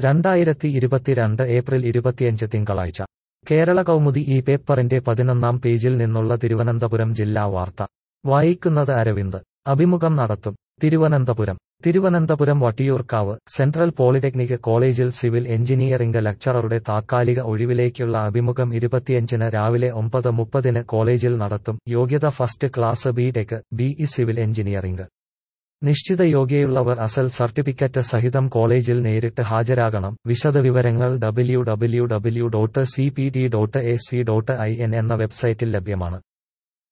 രണ്ടായിരത്തി ഇരുപത്തിരണ്ട് ഏപ്രിൽ ഇരുപത്തിയഞ്ച് തിങ്കളാഴ്ച കേരള കൗമുദി ഈ പേപ്പറിന്റെ പതിനൊന്നാം പേജിൽ നിന്നുള്ള തിരുവനന്തപുരം ജില്ലാ വാർത്ത വായിക്കുന്നത് അരവിന്ദ് അഭിമുഖം നടത്തും തിരുവനന്തപുരം തിരുവനന്തപുരം വട്ടിയൂർക്കാവ് സെൻട്രൽ പോളിടെക്നിക് കോളേജിൽ സിവിൽ എഞ്ചിനീയറിംഗ് ലെക്ചററുടെ താത്കാലിക ഒഴിവിലേക്കുള്ള അഭിമുഖം ഇരുപത്തിയഞ്ചിന് രാവിലെ ഒമ്പത് മുപ്പതിന് കോളേജിൽ നടത്തും യോഗ്യത first class B tech BE civil engineering നിശ്ചിത യോഗ്യയുള്ളവർ അസൽ സർട്ടിഫിക്കറ്റ് സഹിതം കോളേജിൽ നേരിട്ട് ഹാജരാകണം വിശദവിവരങ്ങൾ W W W dot C P T dot A C dot I N എന്ന വെബ്സൈറ്റിൽ ലഭ്യമാണ്